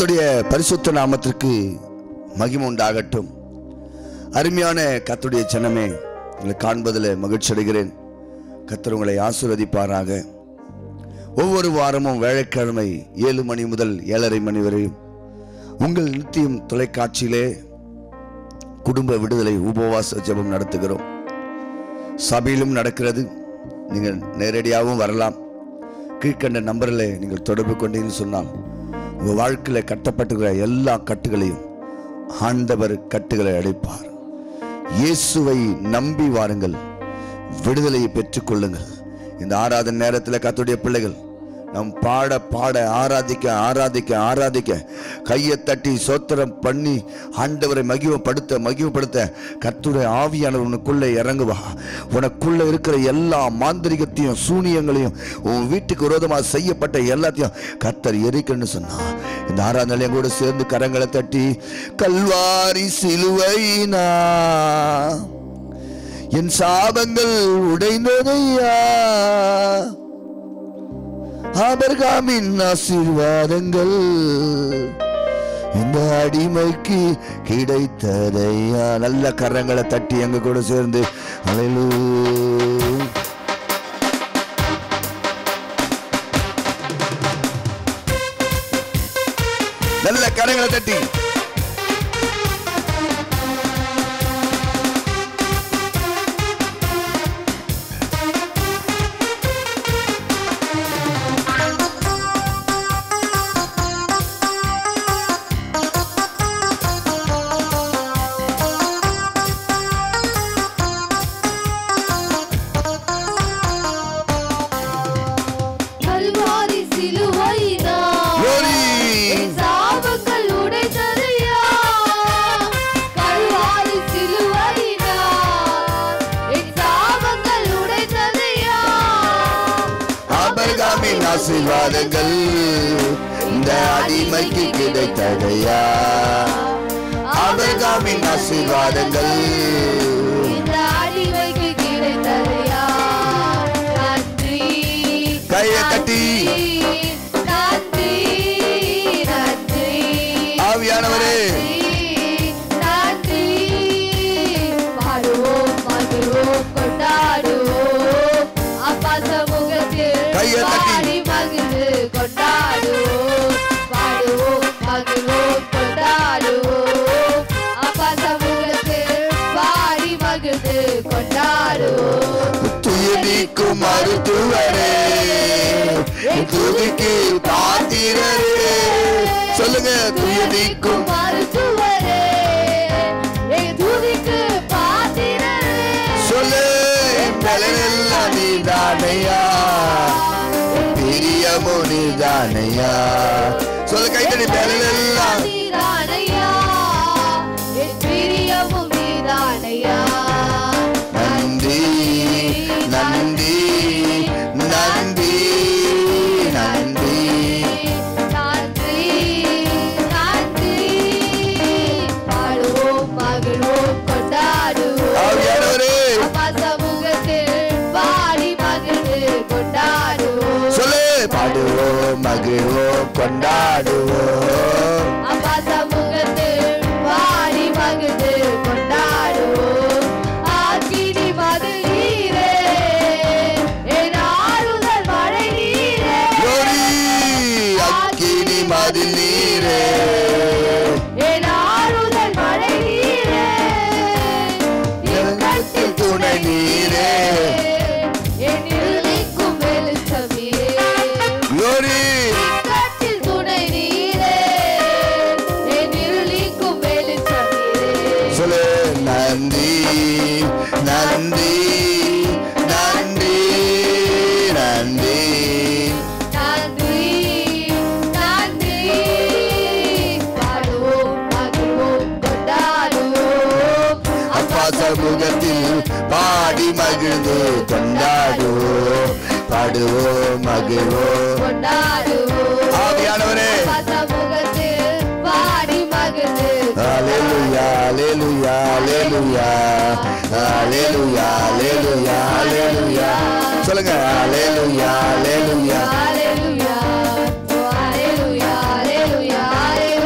கர்த்தருடைய பரிசுத்த நாமத்திற்கு மகிமை உண்டாகட்டும் அருமையான கர்த்தருடைய ஜனமே உங்களை காண்பதில் மகிழ்ச்சி அடைகிறேன் கர்த்தர் உங்களை ஆசீர்வதிப்பாராக ஒவ்வொரு வாரமும் வேலைக்கிழமை ஏழு மணி முதல் ஏழரை மணி வரையும் உங்கள் நித்தியம் தொலைக்காட்சியிலே குடும்ப விடுதலை உபவாச ஜெபம் நடத்துகிறோம் சபையிலும் நடக்கிறது நீங்கள் நேரடியாகவும் வரலாம் கீழ்கண்ட நம்பரில் நீங்கள் தொடர்பு கொண்டீங்கன்னு சொன்னால் உங்கள் வாழ்க்கையில் கட்டப்பட்டுகிற எல்லா கட்டுகளையும் ஆண்டவர் கட்டுகளை அடைப்பார் இயேசுவை நம்பி வாருங்கள் விடுதலையை பெற்றுக்கொள்ளுங்கள் இந்த ஆராதனை நேரத்தில் கத்துடைய பிள்ளைகள் நம் பாட பாட ஆராதிக்க ஆராதிக்க ஆராதிக்க கையை தட்டி சோத்திரம் பண்ணி ஆண்டவரை மகிமைப்படுத்த மகிமைப்படுத்த கர்த்தருடைய ஆவியானவர் உனக்குள்ளே இறங்குவா உனக்குள்ள இருக்கிற எல்லா மாந்திரிகத்தையும் சூனியங்களையும் உன் வீட்டுக்கு விரோதமாக செய்யப்பட்ட எல்லாத்தையும் கர்த்தர் எரிக்கன்னு சொன்னா இந்த ஆராதனை கூட சேர்ந்து கரங்களை தட்டி கல்வாரி சிலுவைனா என் சாபங்கள் உடைந்ததையா ஆபர்காமின் ஆசீர்வாதங்கள் இந்த அடிமைக்கு கிடைத்ததையா நல்ல கரங்களை தட்டி எங்க கூட சேர்ந்து அலையிலூ நல்ல கரங்களை தட்டி கல்வாரி சிலுவையினால் Glory! என் சாபங்கள் உடைந்ததையா. கல்வாரி சிலுவையினால் என் சாபங்கள் உடைந்ததையா. ஆபர்காமின் ஆசீர்வாதங்கள் இந்த அடிமைக்கு கிடைத்ததையா ஆபர்காமின் ஆசீர்வாதங்கள் இந்த அடிமைக்கு கிடைத்ததையா. நன்றி, கையை தட்டி. நன்றி, நன்றி. ஆவியானவரே நன்றி பாடுவோம் மகிழ்வோம் கொண்டாடுவோம் அப்பா சமூகத்தில் கையை தட்டி. பாடி மகிழ்ந்து கொண்டாடுவோம் பாடுவோம் மகிழ்வோம் கொண்டாடுவோம் அப்பா சமூகத்தில் பாடி மகிழ்ந்து கொண்டாடுவோம் துயரிக்கும் மருத்துவரே துதிக்கு பாத்திரரே சொல்லுங்க துயரிக்கும் மருத்துவரே என் துதிக்கு பாத்திரரே சொல்லு பலனெல்லாம் நீதானையா பிரியமோ நீதானையா சொல்லு கைத்தடி பலனெல்லாம் நீதானையா, என் பிரியமும் நீதானையா. நன்றி நன்றி நன்றி நன்றி நன்றி, நன்றி. பாடுவோம், மகிழ்வோம், கொண்டாடுவோம். ஆவியானவரே அப்பா சமூகத்தில் பாடி மகிழ்ந்து கொண்டாடுவோம் சொல்லு பாடுவோம் மகிழ்வோம் கொண்டாடுவோம் அப்பா சமூகத்தில் பாடி மகிழ்ந்து கொண்டாடுவோம் ஆக்கினி மது நீரே என் ஆறுதல் மழை நீரே glory அக்கினி மதில் நீரே என் ஆறுதல் மழை நீரே எங்கள் துணை நீரே என் இருளிக்கும் வெளிச்சமே glory இக்கட்டில் துணை நீரே என் இருளிக்கும் வெளிச்சமே சொல்லு நன்றி நன்றி நன்றி நன்றி நன்றி நன்றி பாடுவோம் மகிழ்வோம் கொண்டாடுவோம் அப்பா சமூகத்தில் பாடி மகிழ்ந்து கொண்டாடுவோம் பாடுவோம் மகிழ்வோம் கொண்டாடுவோம் ஆவியானவரே அப்பா சமூகத்தில் பாடி மகிழ்ந்து Aleluya, aleluya, aleluya, aleluya, aleluya, aleluya. சொல்லுங்க aleluya, aleluya. Hallelujah. Oh, hallelujah, hallelujah, hallelujah.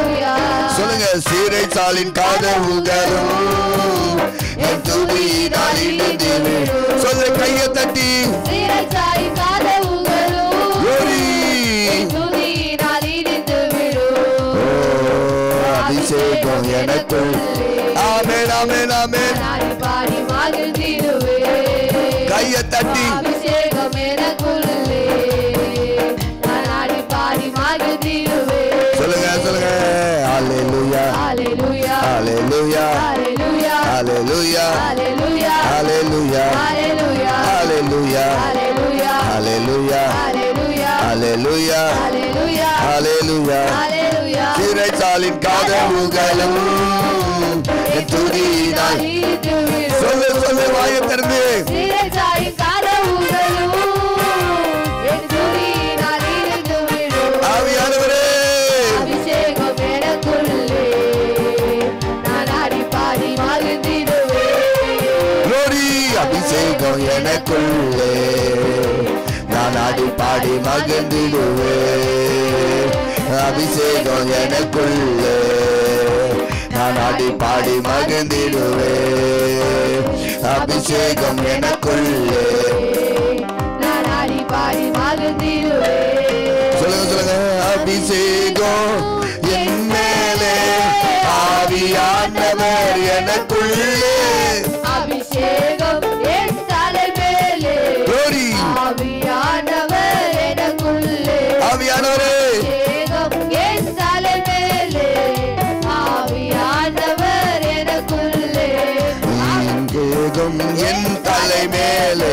சிறைச்சாலின் கதவுகளும் என் துதியினால் இடிந்து விழும். சொல்லு கையை தட்டி சிறைச்சாய் கதவுகளும் ஓடி. துதியினால் இடிந்து விழும். ஓ, அபிஷேகம் எனக்குள் ஆமென் ஆமென் ஆமென் நாடி பாடி மகிழ்ந்திடுவே. கையை தட்டி அபிஷேகம் எனக்குள்ளே. நான் ஆடி பாடி மகிழ்ந்திடுவே. சொல்லுங்க சொல்லுங்க ஹalleluya ஹalleluya. ஹalleluya ஹalleluya. ஹalleluya ஹalleluya. ஹalleluya ஹalleluya. ஹalleluya ஹalleluya. ஹalleluya ஹalleluya. ஹalleluya ஹalleluya. ஹalleluya ஹalleluya. சிறைச்சாலின் கதவுகளும் என் துதியினால் இடிந்து விழும். சொல்லு சொல்லு வாயை திறந்து சிறைச்சாயின் கதவுகளும் என் துதியினால் இடிந்து விழும். ஆவியானவரே அபிஷேகம் எனக்குள்ளே. நான் ஆடி பாடி மகிழ்ந்திடுவேன். glory அபிஷேகம் எனக்குள்ளே நான் ஆடி பாடி மகிழ்ந்திடுவேன் அபிஷேகம் எனக்குள்ளே நான் ஆடி பாடி மகிழ்ந்திடுவேன் அபிஷேகம் எனக்குள்ளே நான் ஆடி பாடி மகிழ்ந்திடுவேன். சொல்லுங்க சொல்லுங்க அபிஷேகம் என் மேலே ஆவியானவர் எனக்குள்ளே அபிஷேகம் என் தலைமேலே. glory ஆவியானவர் எனக்குள்ளே. ஆவியானவரே அபிஷேகம் என் தலைமேலே. ஆவியானவர் எனக்குள்ளே. அபிஷேகம் என் தலை மேலே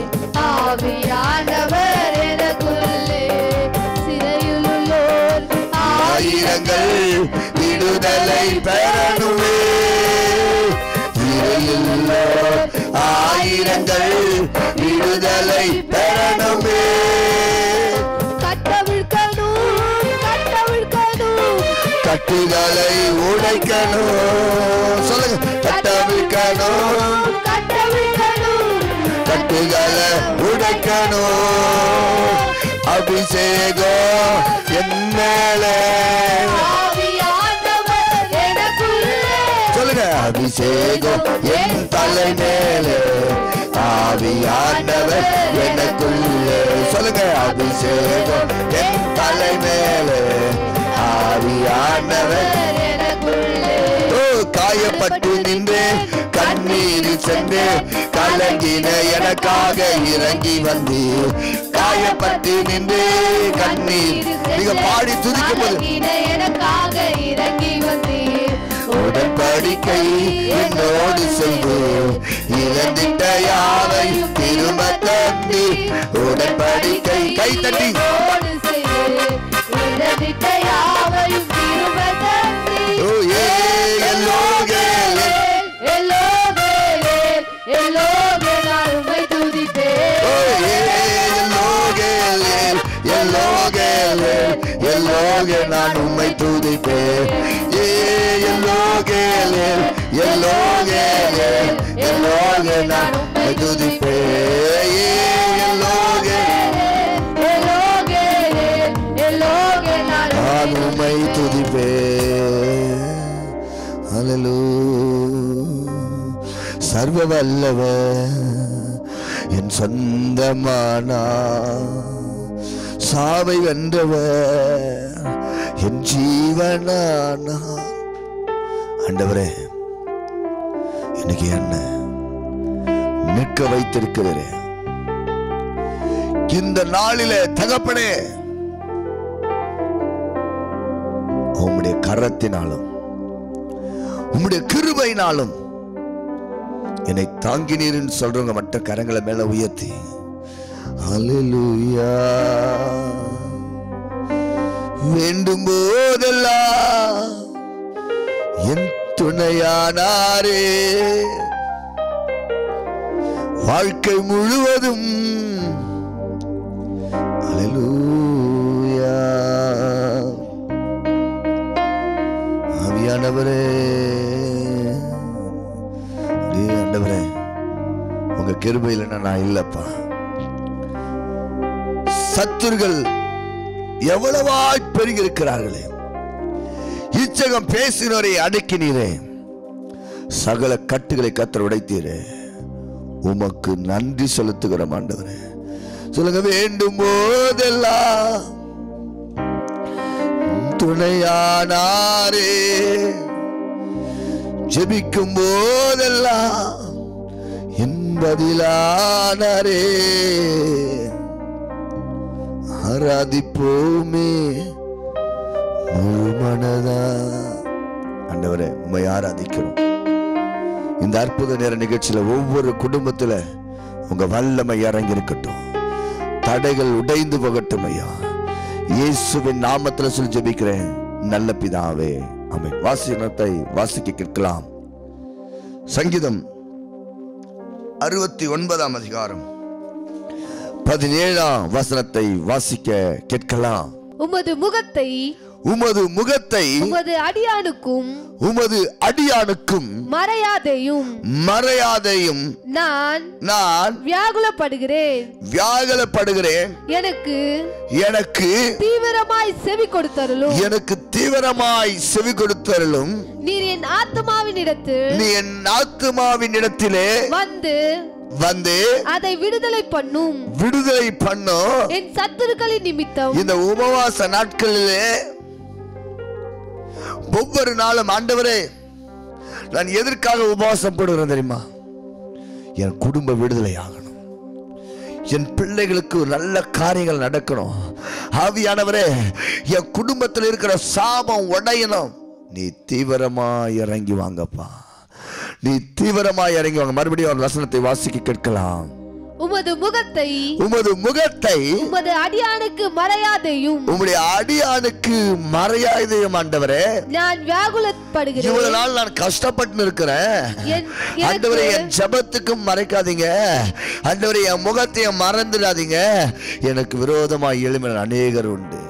ஆவியானவர் எனக்குள்ளே. சிறையிலுள்ளோர் ஆயிரங்கள் விடுதலை பெறணுமே இருளிலுள்ளோர் ஆயிரங்கள் விடுதலை பெறணுமே கட்டவிழ்க்கணும், கட்டவிழ்க்கணும். கட்டுகளை உடைக்கணும் சொல்லுங்க கட்டவிழ்க்கணும் கட்டவிழ்க்கணும். கட்டுகளை உடைக்கணும் அபிஷேகம் என் மேலே ஆவியானவர் எனக்குள்ளே. சொல்லுங்க அபிஷேகம் என் தலை மேலே ஆவியானவர் எனக்குள்ளே சொல்லுங்க அபிஷேகம் என் தலை மேலே ஆவியானவர் அவர் எனக்குள்ளே. ஓ காயப்பட்டு நின்று கண்ணீரில் சென்று கலங்கின எனக்காக இறங்கி வந்து காயப்பட்டு நின்று கண்ணீர் நீங்க பாடி துதிக்கும் போது கலங்கின எனக்காக இறங்கி வந்தீர். உடன்படிக்கை என்னோடு செய்து இழந்திட்ட யாவை திரும்ப தந்தி உடன்படிக்கை கை தட்டி என்னோடு செய்து இழந்திட்ட யாவையும் திரும்ப தந்தீர். ஓ ஏ எல்லோகேலே எல்லோகேலே, எல்லோகே நான் உம்மை துதிப்பேன். ஓ ஏ எல்லோகேலே எல்லோகேலே எல்லோகே நான் உம்மை துதிப்பேன் ஏ எல்லோகேலே எல்லோகேலே எல்லோகே நான் உம்மை துதிப்பேன் ஏ எல்லோகே எல்லோகேலே, எல்லோகே நான் நான் உம்மை துதிப்பேன் ஹalleluya சர்வ வல்லவர் என் சொந்தமானா சாவை வென்றவர் என் ஜீவனானா ஆண்டவரே இன்னைக்கு என்ன நிற்க வைத்திருக்கிறே இந்த நாளிலே தகப்பனே உம்முடைய கரத்தினாலும் உம்முடைய கிருபையினாலும் என்னை தாங்கினீர்னு சொல்றவங்க மட்டும் கரங்களை மேல உயர்த்தி அல்லேலூயா வேண்டும் போதெல்லாம் என் துணையானாரே வாழ்க்கை முழுவதும் அல்லேலூயா ஆவியானவரே அப்படியே ஆண்டவரே உங்க கிருபை இல்லைன்னா நான் இல்லப்பா சத்துருகள் எவ்வளவாய் பெருகி இருக்கிறார்களே இச்சகம் பேசினோரை அடக்கினீரே சகல கட்டுகளை கத்தர் உடைத்தீரே உமக்கு நன்றி செலுத்துகிறோம் ஆண்டவரே சொல்லுங்க வேண்டும் போதெல்லாம் துணையானாரே ஜெபிக்கும் போதெல்லாம் என்பதிலானாரே ஆராதிப்போமே முழு மனதா ஆண்டவரே உண்மை ஆராதிக்கிறோம் இந்த அற்புத நேர நிகழ்ச்சியில ஒவ்வொரு குடும்பத்துல உங்க வல்லமை இறங்கி இருக்கட்டும் தடைகள் உடைந்து போகட்டும் ஐயா இயேசுவின் நாமத்துல சொல்லி ஜெபிக்கிறேன் நல்ல பிதாவே ஆமென் வாசினத்தை வாசிக்க கேட்கலாம் சங்கீதம் அறுபத்தி ஒன்பதாம் அதிகாரம் பதினேழாம் வசனத்தை வாசிக்க கேட்கலாம் உமது முகத்தை உமது முகத்தை உமது அடியானுக்கும் உமது அடியானுக்கும் மறையாதையும் மறையாதையும் நான் நான் வியாகுலப்படுகிறேன் வியாகலப்படுகிறேன் எனக்கு எனக்கு தீவிரமாய் செவி கொடுத்தருளும் எனக்கு தீவிரமாய் செவி கொடுத்தருளும் நீர் என் ஆத்மாவின் இடத்து நீ என் ஆத்துமாவின் இடத்திலே வந்து வந்து அதை விடுதலை பண்ணும் விடுதலை பண்ணும் என் சத்துருக்களின் நிமித்தம் இந்த உபவாச நாட்களிலே ஒவ்வொரு நாளும் ஆண்டவரே நான் எதற்காக உபவாசம் போடுகிறேன் தெரியுமா என் குடும்ப விடுதலை ஆகணும் என் பிள்ளைகளுக்கு ஒரு நல்ல காரியங்கள் நடக்கணும் ஆவியானவரே என் குடும்பத்தில் இருக்கிற சாபம் உடையணும் நீ தீவிரமா இறங்கி வாங்கப்பா நீ தீவிரமா இறங்கி வாங்க மறுபடியும் ஒரு வசனத்தை வாசிக்க கேட்கலாம் உமது முகத்தை உமது முகத்தை உமது அடியானுக்கு மறையாதையும் உம்முடைய அடியானுக்கு மறையாதையும் ஆண்டவரே நான் வியாகுலப்படுகிறேன் இவ்வளவு நாள் நான் கஷ்டப்பட்டு இருக்கிறேன் என்- ஆண்டவரே எனக்கு என் ஜபத்துக்கும் மறைக்காதீங்க ஆண்டவரே என் முகத்தையும் மறந்துடாதீங்க எனக்கு விரோதமாய் எழுமின அநேகர் உண்டு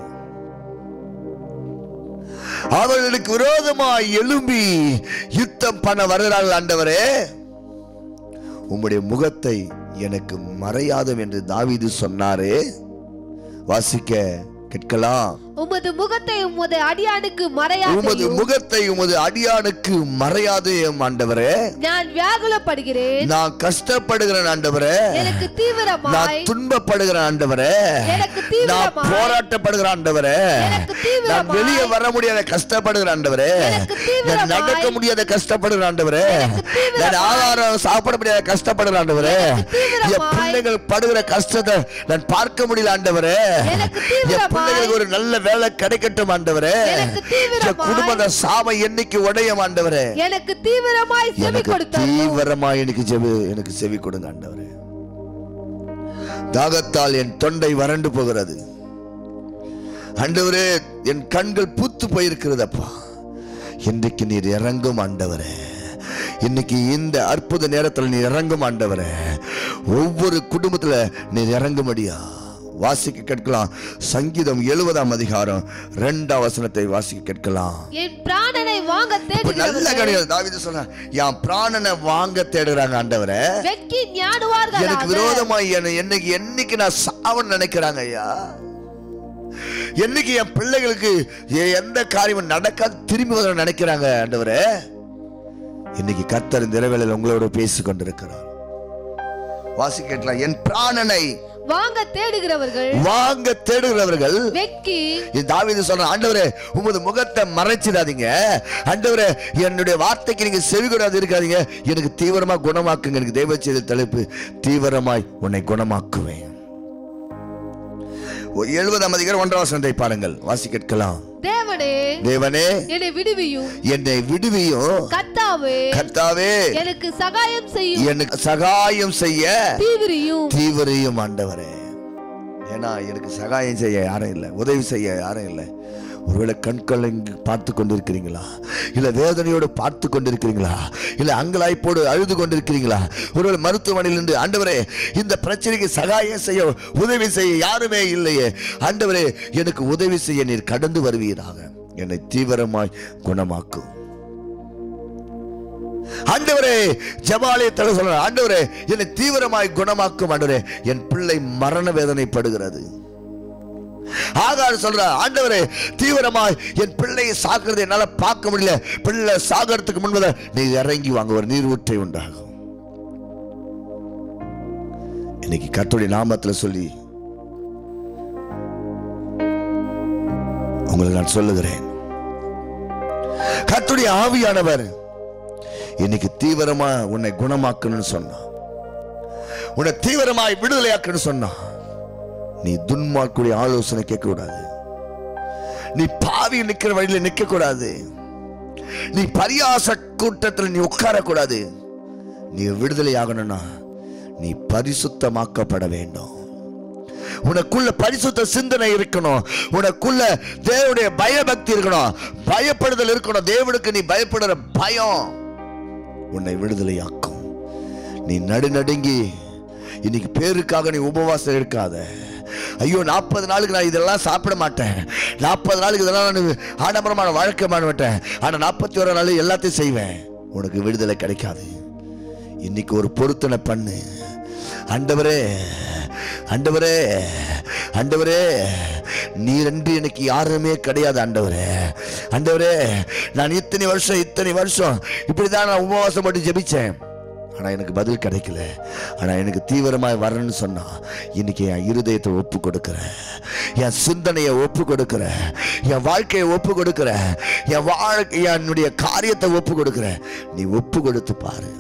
அவர்களுக்கு விரோதமாய் எழும்பி யுத்தம் பண்ண வருகிறார்கள் ஆண்டவரே உம்முடைய முகத்தை எனக்கு மறையாதும் என்று தாவீது சொன்னாரே வாசிக்க கேட்கலாம் உமது முகத்தை உமது அடியானுக்கு உமது மறையாதையும் முகத்தை உமது அடியானுக்கு மறையாது எம் ஆண்டவரே நான் வியாகுலப்படுகிறேன் நான் கஷ்டப்படுகிறேன் ஆண்டவரே எனக்கு நான் தீவிரமாய் துன்பப்படுகிறேன் ஆண்டவரே எனக்கு நான் தீவிரமாய் போராட்டப்படுகிறேன் ஆண்டவரே எனக்கு நான் தீவிரமாய் வெளியே வர முடியாத கஷ்டப்படுகிறேன் ஆண்டவரே எனக்கு நான் தீவிரமாய் நடக்க முடியாத கஷ்டப்படுகிறேன் ஆண்டவரே எனக்கு தீவிரமாய் நான் ஆகாரம் சாப்பிட முடியாத கஷ்டப்படுகிறேன் ஆண்டவரே எனக்கு தீவிரமாய் என் பிள்ளைகள் படுகிற கஷ்டத்தை நான் பார்க்க முடியல ஆண்டவரே எனக்கு என் தீவிரமாய் பிள்ளைகளுக்கு ஒரு நல்ல வேலை கிடைக்கட்டும் ஆண்டவரே எனக்கு என் தீவிரமாய் குடும்ப சாம என்னைக்கு உடையும் ஆண்டவரே எனக்கு தீவிரமாய் செவி எனக்கு கொடுத்தருளும் தீவிரமா எனக்கு செவி எனக்கு செவி கொடுங்க ஆண்டவரே தாகத்தால் என் தொண்டை வறண்டு போகிறது ஆண்டவரே என் கண்கள் பூத்து போயிருக்கிறதப்பா இன்றைக்கு நீர் இறங்கும் ஆண்டவரே இன்னைக்கு இந்த அற்புத நேரத்தில் நீர் இறங்கும் ஆண்டவரே ஒவ்வொரு குடும்பத்துல நீர் இறங்கும்படியா வாசிக்க கேட்கலாம் சங்கீதம் எழுபதாம் அதிகாரம் ரெண்டாம் வசனத்தை வாசிக்க கேட்கலாம் என் பிராணனை வாங்க இப்ப நல்ல தேடுகிறவர்கள் கிடையாது தாவீது சொன்னான் என் பிராணனை வாங்க தேடுறாங்க ஆண்டவரே வெட்கி எனக்கு ஞானுவார்களாக விரோதமா என்ன என்னைக்கு என்னைக்கு நான் சாவன் நினைக்கிறாங்க ஐயா என்னைக்கு என் பிள்ளைகளுக்கு எ- எந்த காரியமும் நடக்காது திரும்பி வர நினைக்கிறாங்க ஆண்டவரே இன்னைக்கு கர்த்தர் இந்த இரவேளையில் உங்களோட பேசி கொண்டிருக்கிறார் வாசி கேட்கலாம் என் பிராணனை வாங்க தேடுகிறவர்கள் வாங்க தேடுகிறவர்கள் வெட்கி இது தாவீது சொல்ற ஆண்டவரே உமது முகத்தை மறைச்சிடாதீங்க ஆண்டவரே என்னுடைய வார்த்தைக்கு நீங்க செவிகூடாது இருக்காதீங்க எனக்கு தீவிரமா குணமாக்குங்க எனக்கு தெய்வ செய்த தலைப்பு தீவிரமாய் உன்னை குணமாக்குவேன் ஓ, எழுபதாம் அதிகாரம் ஒன்றாம் வசனத்தை பாருங்கள் வாசி கேட்கலாம் தேவனே தேவனே என்னை விடுவியும் என்னை விடுவியும் கர்த்தாவே கர்த்தாவே எனக்கு சகாயம் செய்யும் எனக்கு சகாயம் செய்ய தீவிரியும் தீவிரையும் ஆண்டவரே ஏன்னா எனக்கு சகாயம் செய்ய யாரும் இல்லை உதவி செய்ய யாரும் இல்லை ஒருவேளை கண்கள் இங்கு பார்த்து கொண்டிருக்கிறீங்களா இல்ல வேதனையோடு பார்த்து கொண்டிருக்கிறீங்களா இல்ல அங்கலாய்ப்போடு அழுது கொண்டிருக்கிறீங்களா ஒருவேளை மருத்துவமனையில் இருந்து ஆண்டவரே இந்த பிரச்சனைக்கு சகாயம் செய்ய உதவி செய்ய யாருமே இல்லையே ஆண்டவரே எனக்கு உதவி செய்ய நீர் கடந்து வருவீராக என்னை தீவிரமாய் குணமாக்கும் ஆண்டவரே ஜபாலயத்தில் சொல்ற ஆண்டவரே என்னை தீவிரமாய் குணமாக்கும் ஆண்டவரே என் பிள்ளை மரண வேதனைப்படுகிறது ஆகார் சொல்ற ஆண்டவரே தீவிரமாய் என் பிள்ளையை சாகிறது என்னால பார்க்க முடியல பிள்ளை சாகிறதுக்கு முன்பதாக நீ இறங்கி வாங்க ஒரு நீர் ஊற்றை உண்டாகும் இன்னைக்கு கர்த்தருடைய நாமத்துல சொல்லி உங்களுக்கு நான் சொல்லுகிறேன் கர்த்தருடைய ஆவியானவர் இன்னைக்கு தீவிரமா உன்னை குணமாக்கணும்னு சொன்னான் உன்னை தீவிரமாய் விடுதலையாக்கணும்னு சொன்னான் நீ துன்மார்க்குடைய ஆலோசனை கேட்க கூடாது நீ பாவி நிக்கிற வழியில நிக்க கூடாது நீ பரியாச கூட்டத்தில் நீ உட்கார கூடாது நீ விடுதலை ஆகணும்னா நீ பரிசுத்தமாக்கப்பட வேண்டும் உனக்குள்ள பரிசுத்த சிந்தனை இருக்கணும் உனக்குள்ள தேவனுடைய பயபக்தி இருக்கணும் பயப்படுதல் இருக்கணும் தேவனுக்கு நீ பயப்படுற பயம் உன்னை விடுதலையாக்கும் நீ நடுநடுங்கி இன்னைக்கு பேருக்காக நீ உபவாசம் இருக்காத ஐயோ நாற்பது நாளுக்கு நான் இதெல்லாம் சாப்பிட மாட்டேன் நாற்பது நாளுக்கு இதெல்லாம் நான் ஆடம்பரமான வாழ்க்கை பண்ண மாட்டேன் ஆனால் நாற்பத்தி ஒரு நாள் எல்லாத்தையும் செய்வேன் உனக்கு விடுதலை கிடைக்காது இன்னைக்கு ஒரு பொருத்தனை பண்ணு ஆண்டவரே ஆண்டவரே ஆண்டவரே நீரென்று எனக்கு யாருமே கிடையாது ஆண்டவரே ஆண்டவரே நான் இத்தனை வருஷம் இத்தனை வருஷம் இப்படிதான் நான் உபவாசம் போட்டு ஜெபிச்சேன் ஆனா எனக்கு பதில் கிடைக்கல ஆனா எனக்கு தீவிரமாய் வரணும்னு சொன்னா இன்னைக்கு என் இருதயத்தை ஒப்பு கொடுக்கிறேன் என் சிந்தனையை ஒப்பு கொடுக்கிறேன் என் வாழ்க்கையை ஒப்பு கொடுக்கிறேன் என் வாழ்க்கை என்னுடைய காரியத்தை ஒப்பு கொடுக்கிறேன் நீ ஒப்பு கொடுத்து பாரு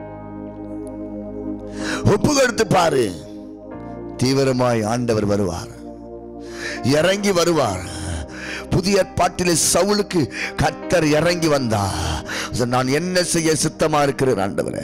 ஒப்பு கொடுத்து பாரு தீவிரமாய் ஆண்டவர் வருவார் இறங்கி வருவார் புதிய ஏற்பாட்டிலே சவுலுக்கு கத்தர் இறங்கி வந்தா நான் என்ன செய்ய சித்தமா இருக்கிறேன் ஆண்டவரே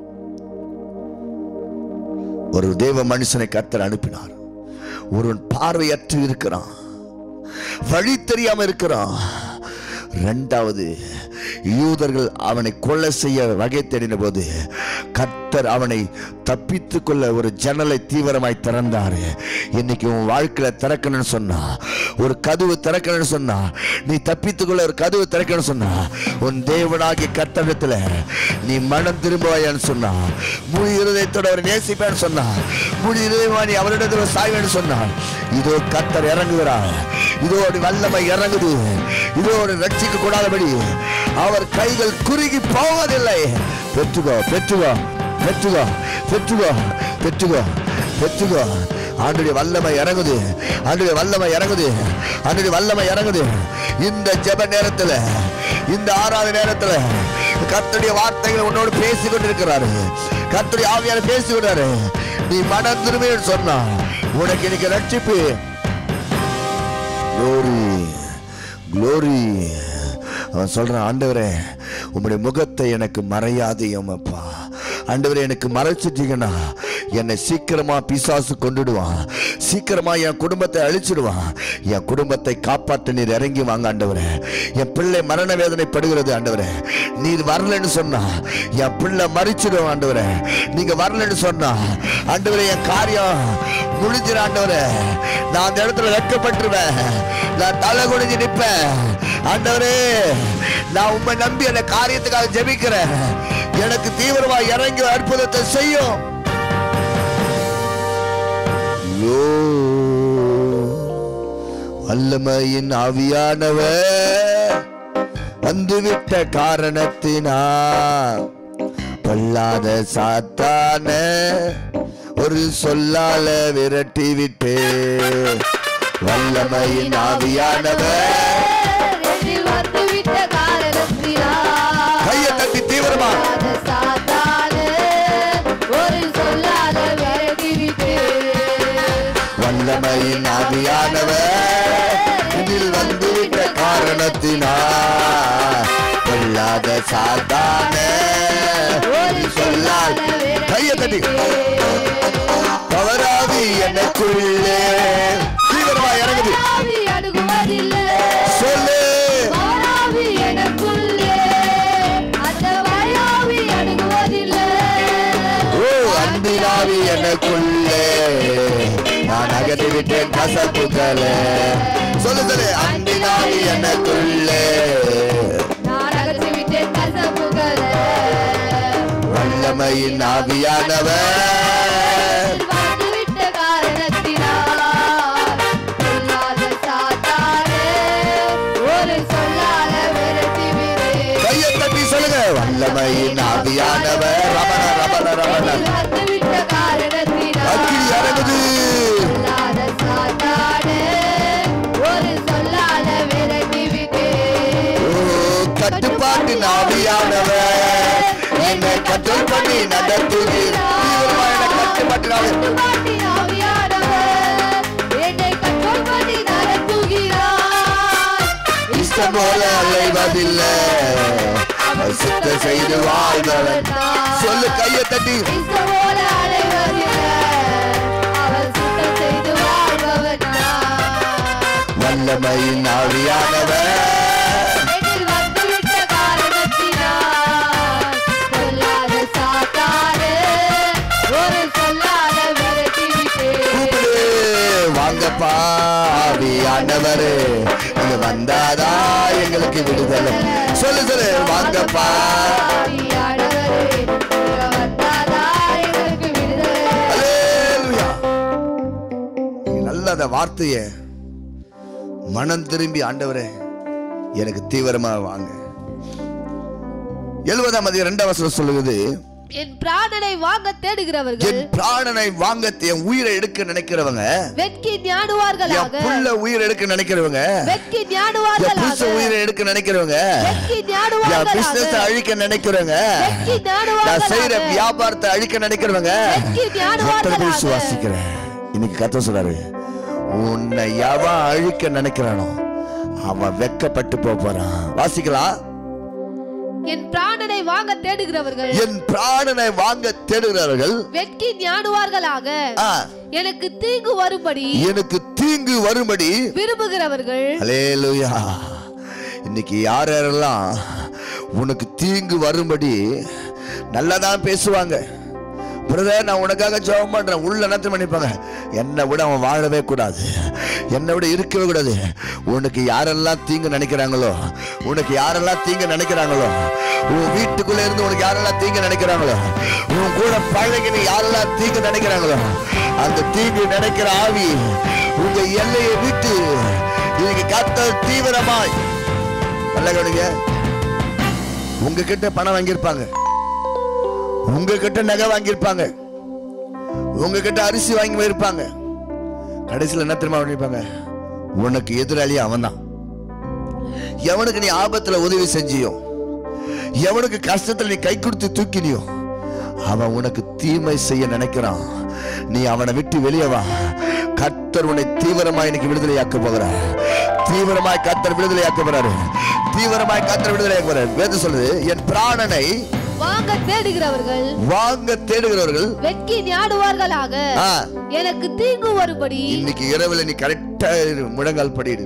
ஒரு தேவ மனுஷனை கத்தர் அனுப்பினார் ஒருவன் பார்வையற்று இருக்கிறான் வழி தெரியாம இருக்கிறான் ரெண்டாவது யூதர்கள் அவனை கொலை செய்ய வகை தேடின போது கர்த்தர் அவனை தப்பித்து கொள்ள ஒரு ஜன்னலை தீவிரமாய் திறந்தாரு இன்னைக்கு உன் வாழ்க்கையில திறக்கணும்னு சொன்னா ஒரு கதவு திறக்கணும்னு சொன்னா நீ தப்பித்துக்கொள்ள ஒரு கதவு திறக்கணும்னு சொன்னா உன் தேவனாகிய கர்த்தரிடத்துல நீ மனம் திரும்புவாயான்னு சொன்னா முழு இருதயத்தோட அவர் நேசிப்பேன்னு சொன்னா முழு இருதயமா நீ அவரிடத்துல சாய்வேன்னு சொன்னா இதோ கர்த்தர் இறங்குகிறார் இதோ ஒரு வல்லமை இறங்குது இதோ ஒரு ரட்சிக்க கூடாதபடி அவர் கைகள் குறுகி போவதில்லை பெற்றுகோ பெற்றுகோ பெற்றுகோ பெற்றுகோ பெற்றுகோ பெற்றுகோ ஆண்டுடைய வல்லமை இறங்குது ஆண்டுடைய வல்லமை இறங்குது ஆண்டுடைய வல்லமை இறங்குது இந்த ஜெப நேரத்துல இந்த ஆறாவது நேரத்துல கர்த்தருடைய வார்த்தைகளை உன்னோடு பேசிக் கொண்டிருக்கிறாரு கர்த்தருடைய ஆவியான பேசி கொண்டாரு நீ மனம் திரும்பின்னு சொன்னா உனக்கு இன்னைக்கு ரட்சிப்பு க்ளோரி க்ளோரி அவன் சொல்றான் ஆண்டவரே உம்முடைய முகத்தை எனக்கு மறையாதையும் அப்பா ஆண்டவரே எனக்கு மறைச்சிட்டீங்கன்னா என்னை சீக்கிரமா பிசாசு கொண்டுடுவான் சீக்கிரமா என் குடும்பத்தை அழிச்சிடுவான் என் குடும்பத்தை காப்பாற்ற நீர் இறங்கி வாங்க ஆண்டவரே என் பிள்ளை மரண வேதனைப்படுகிறது ஆண்டவரே நீர் வரலன்னு சொன்னா என் பிள்ளை மறிச்சிடும் ஆண்டவரே நீங்க வரலன்னு சொன்னா ஆண்டவரே என் காரியம் முடிஞ்சிட ஆண்டவரே நான் அந்த இடத்துல வெட்கப்பட்டுருவேன் நான் தலை குனிஞ்சு நிற்பேன் ஆண்டவரே நான் உண்மை நம்பி அந்த காரியத்துக்காக ஜெபிக்கிறேன் எனக்கு தீவிரமா இறங்கி அற்புதத்தை செய்யும் ஐயோ, வல்லமையின் ஆவியானவர் வந்துவிட்ட காரணத்தினா பொல்லாத சாத்தான ஒரு சொல்லால விரட்டி விட்டு வல்லமையின் ஆவியானவர் என்னில் வந்துவிட்ட காரணத்தினால் கையை தட்டி தீவிரமா அந்த சாத்தானே ஒரு சொல்லாத விரட்டிவிட்டு வல்லமையின் ஆவியானவர் இதில் வந்துவிட்ட காரணத்தினா பொல்லாத சாத்தான ஒரு சொல்லால் கையை தட்டி தவறாது எனக்குள்ளே தீவிரமா இறங்குது ஆவி அணுகுவதில்லை சொல்லு மாறாவி எனக்குள்ளே அந்த வயாவி அணுகுவதில்லை ஓ அன்பினாவி எனக்குள்ளே நான் அகற்றி விட்டேன் கசப்புகளே சொல்லு சொல்லு அன்பினாவி எனக்குள்ளே நான் அகற்றி விட்டேன் கசப்புகளை வல்லமையின் ஆவியானவர் வந்துவிட்ட காரணத்தினால் சொல்லுங்க வல்லமையின் ஆவியானவர் ரமண ரமண ரமண வந்துவிட்ட காரணத்தினால் அக்கினி இறங்குது சொல்லாத சாத்தானே, ஒரு சொல்லால விரட்டி விட்டேன். ஓ, கட்டுப்பாட்டின் ஆவியானவர் என்னை கட்டுல் பண்ணி நடத்துகிறார் தீவிரமான கட்டுப்பாட்டின் ஆவி- கட்டுப்பாட்டின் ஆவியானவர் என்னை control பண்ணி நடத்துகிறார். இஷ்டம் போல அலைவதில்லை அவர் சுத்தம் செய்து வாழ்பவர் சொல்லு கையை தட்டி இஷ்டம் போல அலைவதில்லை. அவர் சுத்தம் செய்து வாழ்பவர் நான். வல்லமையின் ஆவியானவர் என்னில் வந்துவிட்ட காரணத்தினால் சொல்லாத சாத்தானே, ஒரு சொல்லால விரட்டி விட்டேன். கூப்பிடு வாங்கப்பா ஆவியானவரே நீங்க வந்தாதா எங்களுக்கு விடுதலை சொல்லு சொல்லு வாங்கப்பா ஆவியானவரே, நீங்க வந்தாதா எங்களுக்கு விடுதலை. அல்லேலூயா. நீங்க நல்ல அந்த வார்த்தைய மனம் திரும்பி ஆண்டவரே எனக்கு தீவிரமா வாங்க எழுபதாம் அதிகாரம் இரண்டாம் வசனம் சொல்லுவது என் பிராணனை வாங்க தேடுகிறவர்கள் என் பிராணனை வாங்க என் உயிரை எடுக்க நினைக்கிறவங்க வெட்கி என் ஞானுவார்களாக புள்ள உயிரை எடுக்க நினைக்கிறவங்க வெட்கி என் ஞானுவார்களாக புருஷ உயிரை எடுக்க நினைக்கிறவங்க வெட்கி என் ஞானுவார்களாக பிசினஸ் அழிக்க நினைக்கிறவங்க வெட்கி நான் செய்யற ஞானுவார்களாக வியாபாரத்தை அழிக்க நினைக்கிறவங்க வெட்கி எத்தனை பேர் ஞானுவார்களாக விசுவாசிக்கிறேன் இன்னைக்கு கத்த சொல்றாரு உன்னை எவன் அழிக்க நினைக்கிறானோ அவன் வெக்கப்பட்டு போக போறான் வாசிக்கலாம் என் பிராணனை வாங்க தேடுகிறவர்கள் என் பிராணனை வாங்க தேடுகிறார்கள் வெட்கி ஞானுவார்களாக ஆ, எனக்கு தீங்கு வரும்படி எனக்கு தீங்கு வரும்படி விரும்புகிறவர்கள் அலேலுயா இன்னைக்கு யார் யாரெல்லாம் உனக்கு தீங்கு வரும்படி நல்லதான் பேசுவாங்க பிரதர் நான் உனக்காக ஜெபம் பண்றேன் உள்ள என்னத்து பண்ணிப்பாங்க என்னை விட அவன் வாழவே கூடாது என்னை விட இருக்கவே கூடாது உனக்கு யாரெல்லாம் தீங்கு நினைக்கிறாங்களோ உனக்கு யாரெல்லாம் தீங்கு நினைக்கிறாங்களோ உன் வீட்டுக்குள்ள இருந்து உனக்கு யாரெல்லாம் தீங்கு நினைக்கிறாங்களோ உன் கூட பழகி நீ யாரெல்லாம் தீங்கு நினைக்கிறாங்களோ அந்த தீங்கு நினைக்கிற ஆவி உங்க எல்லையை விட்டு இன்னைக்கு கத்த தீவிரமாய் நல்ல கவனிங்க உங்ககிட்ட பணம் வாங்கியிருப்பாங்க உங்ககிட்ட நகை வாங்கியிருப்பாங்க உங்ககிட்ட அரிசி வாங்கி போயிருப்பாங்க கடைசியில் என்ன தெரியுமா பண்ணிருப்பாங்க உனக்கு எதிராளி அவன்தான் எவனுக்கு நீ ஆபத்துல உதவி செஞ்சியோ எவனுக்கு கஷ்டத்துல நீ கை கொடுத்து தூக்கினியோ அவன் உனக்கு தீமை செய்ய நினைக்கிறான் நீ அவனை விட்டு வெளியே வா கர்த்தர் உன்னை தீவிரமாய் இன்னைக்கு விடுதலையாக்க போகிறார் தீவிரமாய் கர்த்தர் விடுதலையாக்க போறாரு தீவிரமாய் கர்த்தர் விடுதலையாக்க போறாரு வேதம் சொல்லுது என் பிராணனை வாங்க தேடுகிறவர்கள் வாங்க தேடுகிறவர்கள் வெட்கி ஞானுவார்களாக ஆ, எனக்கு தீங்கு வரும்படி இன்னைக்கு இரவுல நீ கரெக்டா முழங்கால் படிடு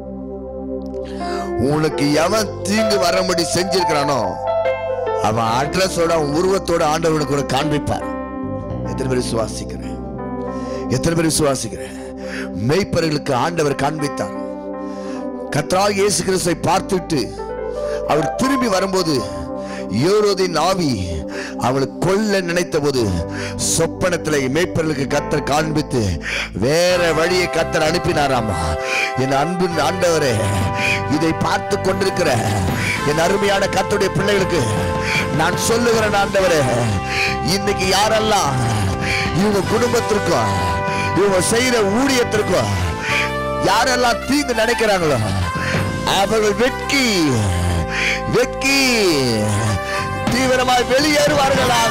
உனக்கு எவன் தீங்கு வரும்படி செஞ்சிருக்கிறானோ அவன் அட்ரஸோட அவன் உருவத்தோட ஆண்டவனுக்கு ஒரு காண்பிப்பார் எத்தனை பேர் விசுவாசிக்கிறேன் எத்தனை பேர் விசுவாசிக்கிறேன் மெய்ப்பர்களுக்கு ஆண்டவர் காண்பித்தார் கத்ராக இயேசு கிறிஸ்துவை பார்த்துட்டு அவர் திரும்பி வரும்போது யோரோதின் ஆவி அவளை கொல்ல நினைத்த போது சொப்பனத்திலே மேய்ப்பர்களுக்கு கத்தர் காண்பித்து வேற வழியை கத்தர் அனுப்பினாராமா என் அன்பின் ஆண்டவரே இதை பார்த்து கொண்டிருக்கிற என் அருமையான கத்துடைய பிள்ளைகளுக்கு நான் சொல்லுகிறேன் ஆண்டவரே இன்னைக்கு யாரெல்லாம் இவங்க குடும்பத்திற்கும் இவங்க செய்யற ஊழியத்திற்கும் யாரெல்லாம் தீங்கு நினைக்கிறாங்களோ அவர்கள் வெட்கி வெட்கி தீவிரமாய் வெளியேறுவார்களாக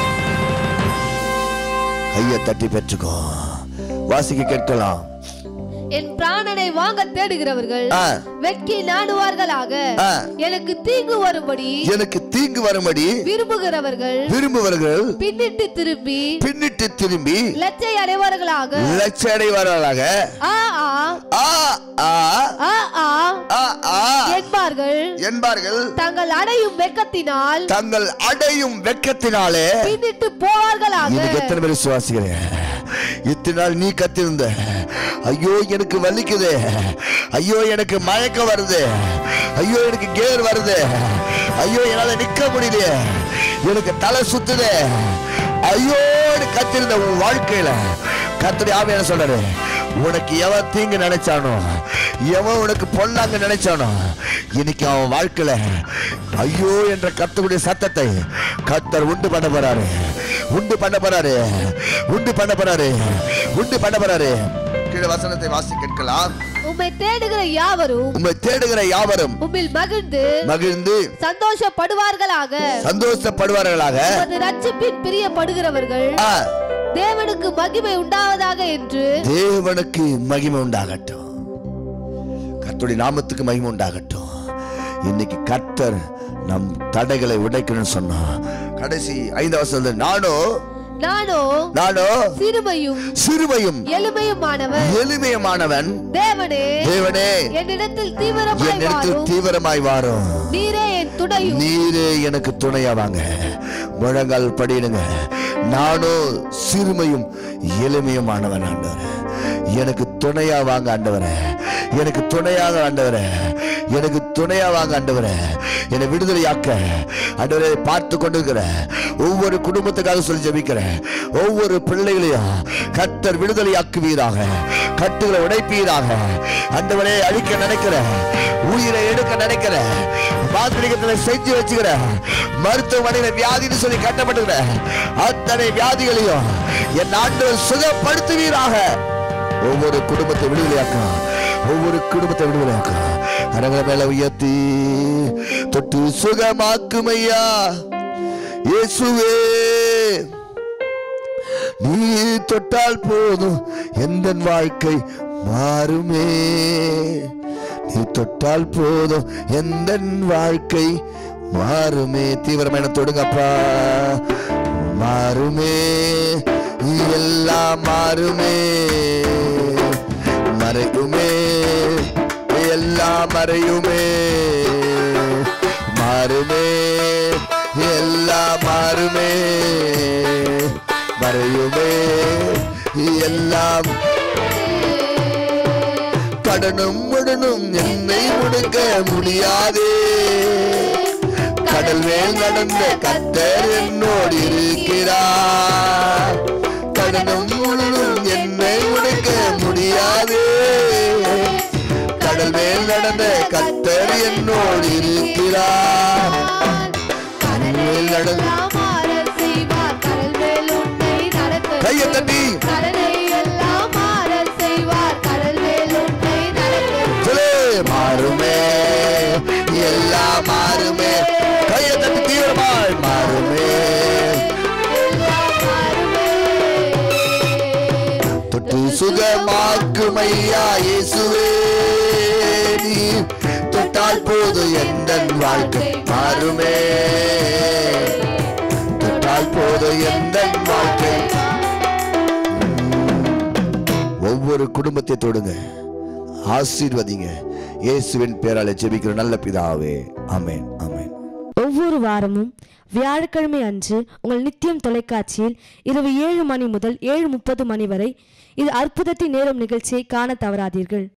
கையை தட்டி பெற்றுக்கோ வாசிக்க கேட்கலாம் என் பிராணனை வாங்க தேடுகிறவர்கள் ஆ, வெட்கி நாடுவார்களாக ஆ. எனக்கு தீங்கு வரும்படி எனக்கு தீங்கு வரும்படி விரும்புகிறவர்கள் விரும்புவர்கள் பின்னிட்டு திரும்பி பின்னிட்டு திரும்பி லச்சை அடைவார்களாக லட்சடைவார்களாக ஆ ஆ ஆ ஆ ஆ ஆ ஆ ஆ என்பார்கள் என்பார்கள் தங்கள் அடையும் வெக்கத்தினால் தங்கள் அடையும் வெட்கத்தினாலே பின்னிட்டு போவார்களாக இதுக்கு எத்தனை பேர் விசுவாசிக்கிறேன் இத்தனை நாள் நீ கத்திருந்த ஐயோ எனக்கு வலிக்குது ஐயோ எனக்கு மயக்கம் வருது ஐயோ எனக்கு கேர் வருது ஐயோ என்னால நிக்க முடியலையே எனக்கு தலை சுத்துது ஐயோ கத்திருந்த உன் வாழ்க்கையில கத்தடி ஆவியான சொல்றாரு உனக்கு எவன் தீங்கு நினைச்சானோ எவன் உனக்கு பொல்லாங்க நினைச்சானோ இன்னைக்கு அவன் வாழ்க்கையில ஐயோ என்ற கர்த்தருடைய சத்தத்தை கர்த்தர் உண்டு பண்ண போறாரு உண்டு பண்ண போறாரு உண்டு பண்ண போறாரு உண்டு பண்ண போறாரு கீழே வசனத்தை வாசி கேட்கலாம் உம்மை தேடுகிற யாவரும் உம்மை தேடுகிற யாவரும் உம்மில் மகிழ்ந்து மகிழ்ந்து சந்தோஷப்படுவார்களாக சந்தோஷப்படுவார்களாக உமது ரட்சிப்பின் பிரியப்படுகிறவர்கள் ஆ, தேவனுக்கு மகிமை உண்டாவதாக என்று தேவனுக்கு மகிமை உண்டாகட்டும் கர்த்தருடைய நாமத்துக்கு மகிமை உண்டாகட்டும் இன்னைக்கு கர்த்தர் நம் தடைகளை உடைக்கணும்னு சொன்னா கடைசி ஐந்தாவது வசனத்துல நானோ நானோ நானோ சிறுமையும் சிறுமையும் எளிமையுமானவன் எளிமையமானவன் தேவனே தேவனே என்னிடத்தில் தீவிரமாய் என்னிடத்தில் வாரும் தீவிரமாய் வாரும் நீரே என் துணையும் நீரே எனக்கு துணையா வாங்க முழங்கால் படிடுங்க நானும் சிறுமையும் எளிமையுமானவன் ஆண்டவரே எனக்கு துணையா வாங்க ஆண்டவரே எனக்கு துணையாக ஆண்டவரே எனக்கு துணையா வாங்க ஆண்டவரே என்னை விடுதலையாக்க ஆண்டவரே பார்த்து கொண்டிருக்கிற ஒவ்வொரு குடும்பத்துக்காக சொல்லி ஜெபிக்கிறேன் ஒவ்வொரு பிள்ளைகளையும் கத்தர் விடுதலையாக்குவீராக கட்டுகளை உடைப்பீராக ஆண்டவரே அழிக்க நினைக்கிற உயிரை எடுக்க நினைக்கிற மாந்திரிகத்துல செஞ்சு வச்சுக்கிற மருத்துவமனையில வியாதின்னு சொல்லி கட்டப்பட்டுக்கிற அத்தனை வியாதிகளையும் என் ஆண்டவர் சுகப்படுத்துவீராக ஒவ்வொரு குடும்பத்தை விடுதலையாக்கும் ஒவ்வொரு குடும்பத்தை விடுதலையாக்கும் அரங்களை மேல உயர்த்தி தொட்டு சுகமாக்கும் ஐயா இயேசுவே நீ தொட்டால் போதும் எந்த வாழ்க்கை மாறுமே நீ தொட்டால் போதும் எந்த வாழ்க்கை மாறுமே தீவிரமான தொடுங்கப்பா மாறுமே எல்லாம் மாறுமே மறையுமே எல்லாம் மறையுமே மாறுமே எல்லாம் மாறுமே மறையுமே எல்லாம் கடனும் உடனும் என்னை முடுக்க முடியாதே கடல் மேல் நடந்த கத்தர் என்னோடு இருக்கிறார் கடனும் உடனும் என்னை முடுக்க முடியாதே கடல் மேல் நடந்த கத்தர் என்னோடு இருக்கிறார் கடல் மேல் நடந்த எல்லாம் மாறச் செய்வார். கடல் மேல் உன்னை நடக்க கையை தட்டி கடலை எல்லாம் மாறச் செய்வார். கடல் மேல் உன்னை நடக்க சொல்லு மாறுமே எல்லாம் மாறுமே கையை தட்டி தீவிரமாய் மாறுமே எல்லாம் மாறுமே. தொட்டு சுகமாக்கும் ஐயா இயேசுவே நீ தொட்டால் போது எந்த வாழ்க்கை மாறுமே தொட்டால் போது எந்த வாழ்க்கை ஒவ்வொரு குடும்பத்தை தொடுங்க ஆசீர்வதிங்க இயேசுவின் பேரால ஜெபிக்கிற நல்ல பிதாவே ஆமென் ஆமென் ஒவ்வொரு வாரமும் வியாழக்கிழமை அன்று உங்கள் நித்தியம் தொலைக்காட்சியில் இரவு ஏழு மணி முதல் ஏழு முப்பது மணி வரை இது அற்புதத்தின் நேரம் நிகழ்ச்சியை காண தவறாதீர்கள்